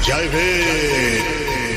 ಜೈ ಭೀಮ್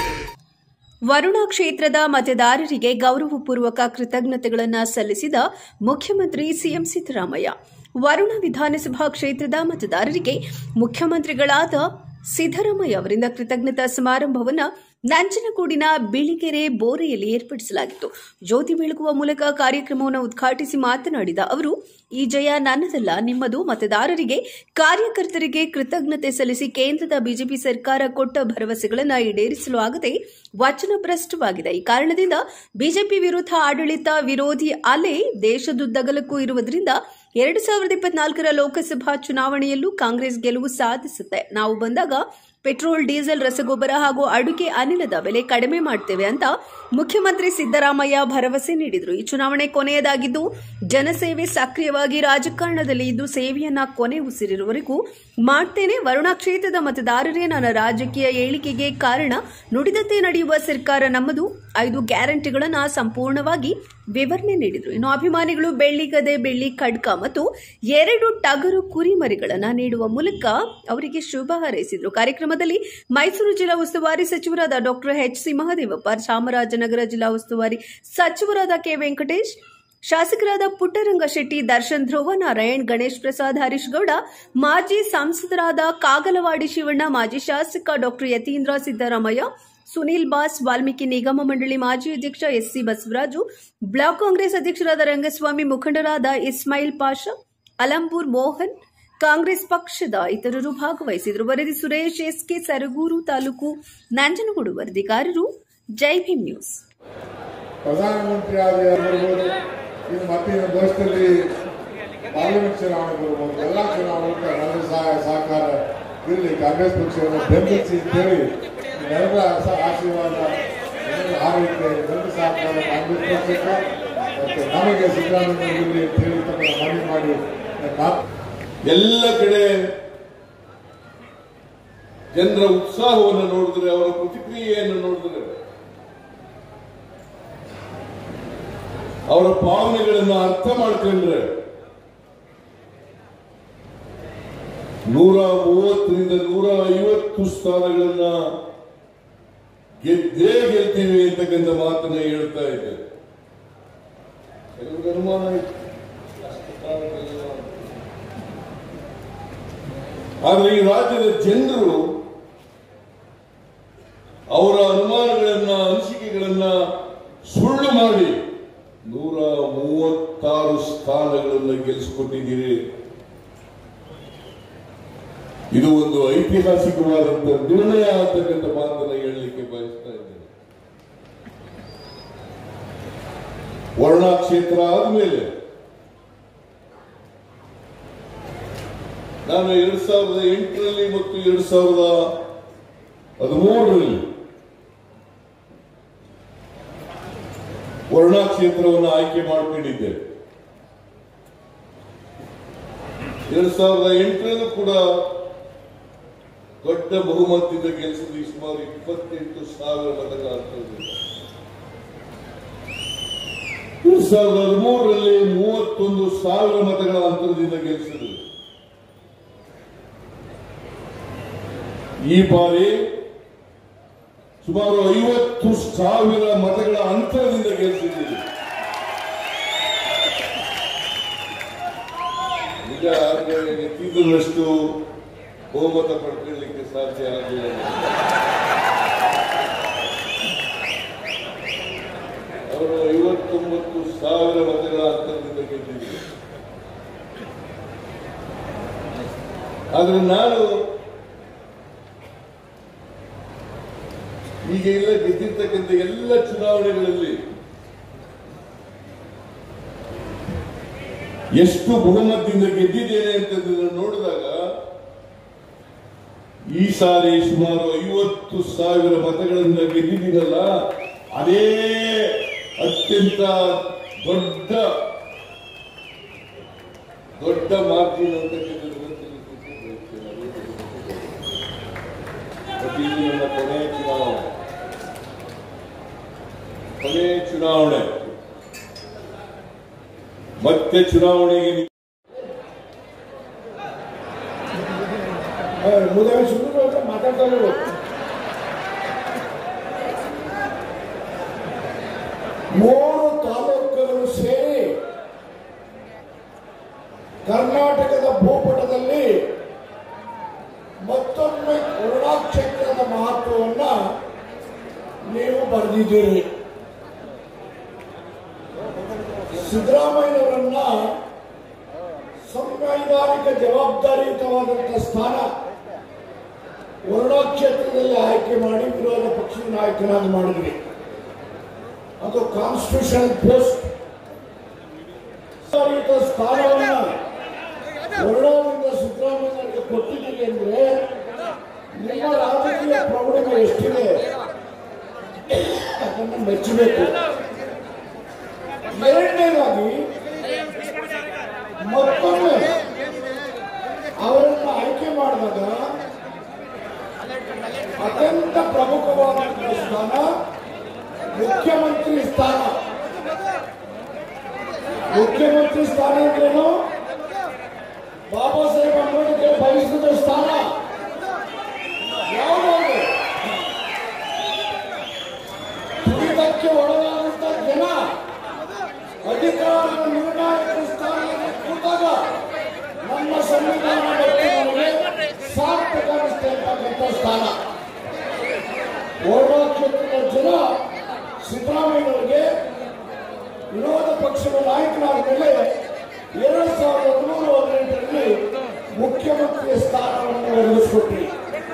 ವರುಣಾ ಕ್ಷೇತ್ರದ ಮತದಾರರಿಗೆ ಗೌರವಪೂರ್ವಕ ಕೃತಜ್ಞತೆಗಳನ್ನು ಸಲ್ಲಿಸಿದ ಮುಖ್ಯಮಂತ್ರಿ ಸಿಎಂ ಸಿದ್ದರಾಮಯ್ಯ ವರುಣಾ ವಿಧಾನಸಭಾ ಕ್ಷೇತ್ರದ ಮತದಾರರಿಗೆ ಮುಖ್ಯಮಂತ್ರಿಗಳಾದ ಸಿದ್ದರಾಮಯ್ಯ ಅವರಿಂದ ಕೃತಜ್ಞತಾ ಸಮಾರಂಭವನ್ನು ನಂಜನಗೂಡಿನ ಬಿಳಿಗೆರೆ ಬೋರೆಯಲ್ಲಿ ಏರ್ಪಡಿಸಲಾಗಿತ್ತು ಜ್ಯೋತಿ ಬೆಳಗುವ ಮೂಲಕ ಕಾರ್ಯಕ್ರಮವನ್ನು ಉದ್ಘಾಟಿಸಿ ಮಾತನಾಡಿದ ಅವರು ಈ ಜಯ ನನ್ನದಲ್ಲ ನಿಮ್ಮದು ಮತದಾರರಿಗೆ ಕಾರ್ಯಕರ್ತರಿಗೆ ಕೃತಜ್ಞತೆ ಸಲ್ಲಿಸಿ ಕೇಂದ್ರದ ಬಿಜೆಪಿ ಸರ್ಕಾರ ಕೊಟ್ಟ ಭರವಸೆಗಳನ್ನು ಈಡೇರಿಸಲು ಆಗದೆ ವಚನಭ್ರಷ್ಟವಾಗಿದೆ ಈ ಕಾರಣದಿಂದ ಬಿಜೆಪಿ ವಿರುದ್ಧ ಆಡಳಿತ ವಿರೋಧಿ ಅಲೆ ದೇಶದುದ್ದಗಲಕ್ಕೂ ಇರುವುದರಿಂದ ಎರಡು ಸಾವಿರದ ಇಪ್ಪತ್ನಾಲ್ಕರ ಲೋಕಸಭಾ ಚುನಾವಣೆಯಲ್ಲೂ ಕಾಂಗ್ರೆಸ್ ಗೆಲುವು ಸಾಧಿಸುತ್ತೆ ನಾವು ಬಂದಾಗ ಪೆಟ್ರೋಲ್ ಡೀಸೆಲ್ ರಸಗೊಬ್ಬರ ಹಾಗೂ ಅಡುಗೆ ಅನಿಲದ ಬೆಲೆ ಕಡಿಮೆ ಮಾಡ್ತೇವೆ ಅಂತ ಮುಖ್ಯಮಂತ್ರಿ ಸಿದ್ದರಾಮಯ್ಯ ಭರವಸೆ ನೀಡಿದರು ಈ ಚುನಾವಣೆ ಕೊನೆಯದಾಗಿದ್ದು ಜನಸೇವೆ ಸಕ್ರಿಯವಾಗಿ ರಾಜಕಾರಣದಲ್ಲಿ ಇದ್ದು ಸೇವೆಯನ್ನ ಕೊನೆ ಉಸಿರಿರುವವರೆಗೂ ಮಾಡ್ತೇನೆ ವರುಣಾ ಕ್ಷೇತ್ರದ ಮತದಾರರೇ ನನ್ನ ರಾಜಕೀಯ ಏಳಿಗೆಗೆ ಕಾರಣ ನುಡಿದಂತೆ ನಡೆಯುವ ಸರ್ಕಾರ ನಮ್ಮದು ಐದು ಗ್ಯಾರಂಟಿಗಳನ್ನ ಸಂಪೂರ್ಣವಾಗಿ ವಿವರಣೆ ನೀಡಿದರು ಇನ್ನು ಅಭಿಮಾನಿಗಳು ಬೆಳ್ಳಿ ಗದೆ ಬೆಳ್ಳಿ ಖಡ್ಕ ಮತ್ತು ಎರಡು ಟಗರು ಕುರಿಮರಿಗಳನ್ನ ನೀಡುವ ಮೂಲಕ ಅವರಿಗೆ ಶುಭ ಹಾರೈಸಿದರು ಕಾರ್ಯಕ್ರಮದಲ್ಲಿ ಮೈಸೂರು ಜಿಲ್ಲಾ ಉಸ್ತುವಾರಿ ಸಚಿವರಾದ doctor H C Mahadevappa Chamarajanagar ಜಿಲ್ಲಾ ಉಸ್ತುವಾರಿ ಸಚಿವರಾದ ಕೆ ವೆಂಕಟೇಶ್ ಶಾಸಕರಾದ ಪುಟ್ಟರಂಗ ಶೆಟ್ಟಿ ದರ್ಶನ್ ಧ್ರುವ ನಾರಾಯಣ್ ಗಣೇಶ್ ಪ್ರಸಾದ್ ಹರೀಶ್ ಗೌಡ ಮಾಜಿ ಸಂಸದರಾದ ಕಾಗಲವಾಡಿ ಶಿವಣ್ಣ ಮಾಜಿ ಶಾಸಕ ಡಾಕ್ಟರ್ ಯತೀಂದ್ರ ಸಿದ್ದರಾಮಯ್ಯ ಸುನೀಲ್ ಬಾಸ್ ವಾಲ್ಮೀಕಿ ನಿಗಮ ಮಂಡಳಿ ಮಾಜಿ ಅಧ್ಯಕ್ಷ ಎಸ್ಸಿ ಬಸವರಾಜು ಬ್ಲಾಕ್ ಕಾಂಗ್ರೆಸ್ ಅಧ್ಯಕ್ಷರಾದ ರಂಗಸ್ವಾಮಿ ಮುಖಂಡರಾದ ಇಸ್ಮಾಯಿಲ್ ಪಾಷಾ ಅಲಂಪುರ್ ಮೋಹನ್ ಕಾಂಗ್ರೆಸ್ ಪಕ್ಷದ ಇತರರು ಭಾಗವಹಿಸಿದರು ವರದಿ ಸುರೇಶ್ ಎಸ್ಕೆ ಸರಗೂರು ತಾಲೂಕು ನಂಜನಗೂಡು ವರದಿಗಾರರು ಜೈ ಭೀಮ್ ನ್ಯೂಸ್ ಪ್ರಧಾನಮಂತ್ರಿ ಆಗಿ ಬರ್ಬೋದು ಇನ್ನು ಮತ್ತೆ ಇನ್ನು ದೇಶದಲ್ಲಿ ಪಾರ್ಲಿಮೆಂಟ್ ಚುನಾವಣೆ ಬರ್ಬೋದು ಎಲ್ಲ ಚುನಾವಣೆಗೆ ನನ್ನ ಸಹಾಯ ಸಹಕಾರ ಇರಲಿ ಕಾಂಗ್ರೆಸ್ ಪಕ್ಷವನ್ನು ಬೆಂಬಲಿಸಿ ಅಂತೇಳಿ ನಿಮ್ಮೆಲ್ಲರ ಆಸ- ಆಶೀರ್ವಾದ ನಿಮ್ಮೆಲ್ಲರ ಆರೈಕೆ ನನ್ನ ಸಹಕಾರ ಕಾಂಗ್ರೆಸ್ ಪಕ್ಷಕ್ಕೆ ಮತ್ತು ನಮಗೆ ಸಿದ್ದರಾಮಯ್ಯ ಇರಲಿ ಅಂತ ಹೇಳಿ ತಮ್ಮನ್ನು ಮನವಿ ಮಾಡಿ ನನ್ನ ಮಾತು ಎಲ್ಲ ಕಡೆ ಜನರ ಉತ್ಸಾಹವನ್ನು ನೋಡಿದ್ರೆ ಅವರ ಪ್ರತಿಕ್ರಿಯೆಯನ್ನು ನೋಡಿದ್ರೆ ಅವರ ಭಾವನೆಗಳನ್ನು ಅರ್ಥ ಮಾಡ್ಕೊಂಡ್ರೆ ನೂರ ಮೂವತ್ತರಿಂದ ನೂರ ಐವತ್ತು ಸ್ಥಾನಗಳನ್ನ ಗೆದ್ದೇ ಗೆಲ್ತೀವಿ ಅಂತಕ್ಕಂಥ ಮಾತನ್ನ ಹೇಳ್ತಾ ಇದ್ದಾರೆ ಕೆಲವ್ರಿಗೆ ಅನುಮಾನ ಇತ್ತು ಅಷ್ಟು ಸ್ಥಾನಗಳಿಲ್ಲ ಅಂತ. ಆದರೆ ಈ ರಾಜ್ಯದ ಜನರು ಅವರ ಅನುಮಾನಗಳನ್ನ ಅನಿಸಿಕೆಗಳನ್ನ ಸುಳ್ಳು ಮಾಡಿ ನೂರ ಮೂವತ್ತಾರು ಸ್ಥಾನಗಳನ್ನು ಗೆಲ್ಲಿಸಿಕೊಟ್ಟಿದ್ದೀರಿ ಇದು ಒಂದು ಐತಿಹಾಸಿಕವಾದಂತಹ ನಿರ್ಣಯ ಅಂತಕ್ಕಂಥ ಮಾತನ್ನ ಹೇಳಲಿಕ್ಕೆ ಬಯಸ್ತಾ ಇದ್ದೇನೆ ವರ್ಣ ಕ್ಷೇತ್ರ ಆದ್ಮೇಲೆ ನಾನು ಎರಡ್ ಸಾವಿರದ ಎಂಟರಲ್ಲಿ ಮತ್ತು ಎರಡ್ ಸಾವಿರದ ಹದಿಮೂರರಲ್ಲಿ ವರ್ಣಾ ಕ್ಷೇತ್ರವನ್ನು ಆಯ್ಕೆ ಮಾಡಿಕೊಂಡಿದ್ದೆ ಎರಡ್ ಸಾವಿರದ ಎಂಟರಲ್ಲೂ ಕೂಡ ದೊಡ್ಡ ಬಹುಮತದಿಂದ ಗೆಲ್ಲಿಸಿದ್ವಿ ಸುಮಾರು ಇಪ್ಪತ್ತೆಂಟು ಸಾವಿರ ಮತಗಳ ಅಂತರದಿಂದ ಎರಡ್ ಸಾವಿರದ ಹದಿಮೂರರಲ್ಲಿ ಮೂವತ್ತೊಂದು ಸಾವಿರ ಮತಗಳ ಅಂತರದಿಂದ ಗೆಲ್ಲಿಸಿದ್ರು ಈ ಬಾರಿ ಸುಮಾರು ಐವತ್ತು ಸಾವಿರ ಮತಗಳ ಅಂತರದಿಂದ ಗೆಲ್ಲಿಸಿದ್ದೀರಿ ನಿಜ ಆದ್ರೆ ಎತ್ತಿದ್ದರಷ್ಟು ಬಹುಮತ ಪಡ್ಕೊಳ್ಳಿಕ್ಕೆ ಸಾಧ್ಯ ಆಗಲಿಲ್ಲ ಅವರು ಐವತ್ತೊಂಬತ್ತು ಸಾವಿರ ಮತಗಳ ಅಂತರದಿಂದ ಗೆದ್ದಿದ್ದಾರೆ ಆದ್ರೆ ನಾನು ಈಗ ಎಲ್ಲ ಗೆದ್ದಿರ್ತಕ್ಕಂಥ ಎಲ್ಲ ಚುನಾವಣೆಗಳಲ್ಲಿ ಎಷ್ಟು ಬಹುಮತದಿಂದ ಗೆದ್ದಿದ್ದೇನೆ ಅಂತಂದ್ರೆ ನೋಡಿದಾಗ ಈ ಸಾರಿ ಸುಮಾರು ಐವತ್ತು ಸಾವಿರ ಮತಗಳಿಂದ ಗೆದ್ದಿದ್ದೀನಲ್ಲ ಅದೇ ಅತ್ಯಂತ ದೊಡ್ಡ ದೊಡ್ಡ ಮಾರ್ಜಿನ್ ಅಂತಕ್ಕಂಥದ್ದನ್ನು ತಿಳಿಸ್ಲಿಕ್ಕೆ ಬಯಸ್ತೇನೆ. ಮತ್ತು ಇದು ನನ್ನ ಕೊನೆಯ ಚುನಾವಣೆ ಕೊನೆಯ ಚುನಾವಣೆ ಮತ್ತೆ ಚುನಾವಣೆಗೆ ನಿ- ಮುದಾಯಿ ಸುಮ್ಮನೆ ಮಾತಾಡ್ತಾನೆ ಮೂರು ತಾಲೂಕುಗಳು ಸೇರಿ ಕರ್ನಾಟಕದ ಭೂಪಟದಲ್ಲಿ ಮತ್ತೊಮ್ಮೆ ಕೊರೋನಾ ಕ್ಷೇತ್ರದ ಮಹತ್ವವನ್ನ ನೀವು ಬರೆದಿದ್ದೀರಿ ಸಿದ್ದರಾಮಯ್ಯನವರನ್ನ ಸಂವೈಧಾನಿಕ ಜವಾಬ್ದಾರಿಯುತವಾದಂತಹ ಸ್ಥಾನ ವರುಣಾ ಕ್ಷೇತ್ರದಲ್ಲಿ ಆಯ್ಕೆ ಮಾಡಿ ವಿರೋಧ ಪಕ್ಷದ ನಾಯಕನಾಗಿ ಮಾಡಿದ್ರಿ ಅದು ಕಾನ್ಸ್ಟಿಟ್ಯೂಷನ್ ಪೋಸ್ಟ್ ಸ್ಥಾನವನ್ನ ವರುಣಾದಿಂದ ಸಿದ್ದರಾಮಯ್ಯನಿಗೆ ಕೊಟ್ಟಿದ್ದೀರಿ ಅಂದ್ರೆ ನಿಮ್ಮ ರಾಜಕೀಯ ಪ್ರೌಢಿಮೆ ಎಷ್ಟಿದೆ ಅದನ್ನು ಮೆಚ್ಚಬೇಕು ಎರಡನೇದಾಗಿ ಮತ್ತೊಮ್ಮೆ ಅವರನ್ನು ಆಯ್ಕೆ ಮಾಡಿದಾಗ ಅತ್ಯಂತ ಪ್ರಮುಖವಾದಂತಹ ಸ್ಥಾನ ಮುಖ್ಯಮಂತ್ರಿ ಸ್ಥಾನ ಮುಖ್ಯಮಂತ್ರಿ ಸ್ಥಾನ ಅಂದ್ರೇನು ಬಾಬಾ ಸಾಹೇಬ್ ಅಂಬೇಡ್ಕರ್ ಬಯಸಿದ ಸ್ಥಾನ ಯಾವುದಾದ್ರು ತುಳಿತಕ್ಕೆ ಒಳಗಾದಂತ ಜನ ಅಧಿಕಾರದ ನಿರ್ಣಾಯಕ ಸ್ಥಾನದಲ್ಲಿ ಕೂತಾಗ ನಮ್ಮ ಸಂವಿಧಾನ ಮತ್ತು ನಮಗೆ ಸಾರ್ಥಕ ಅನಿಸ್ತಾ ಇರ್ತಕ್ಕಂಥ ಸ್ಥಾನ ಓರ್ವ ಕ್ಷೇತ್ರದ ಜನ ಸಿದ್ದರಾಮಯ್ಯನವರಿಗೆ ವಿರೋಧ ಪಕ್ಷದ ನಾಯಕನಾದ ಮೇಲೆ ಎರಡ್ ಸಾವಿರದ ಹದಿಮೂರು ಹದಿನೆಂಟರಲ್ಲಿ ಮುಖ್ಯಮಂತ್ರಿ ಸ್ಥಾನವನ್ನು ಒದಗಿಸಿಕೊಟ್ರಿ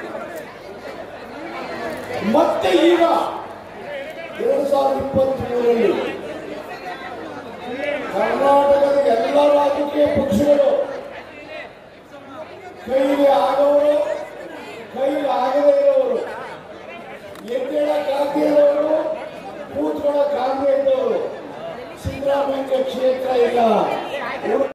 ಮತ್ತೆ ಈಗ ಎರಡ್ ಸಾವಿರದ ಇಪ್ಪತ್ತ್ ಮೂರರಲ್ಲಿ ಕರ್ನಾಟಕದ ಎಲ್ಲ ರಾಜಕೀಯ ಪಕ್ಷಗಳು ಕೈಗೆ ಆಗವರು ಕೈಗೆ ಆಗದೇ ಇರೋರು ಎದ್ದೇಳಕ್ಕಾಗದೇ ಇರೋರು ಕೂತ್ಕೊಳ್ಳಕ್ಕಾಗದೇ ಇದ್ದವರು ಸಿದ್ದರಾಮಯ್ಯ ಕ್ಷೇತ್ರ ಇಲ್ಲ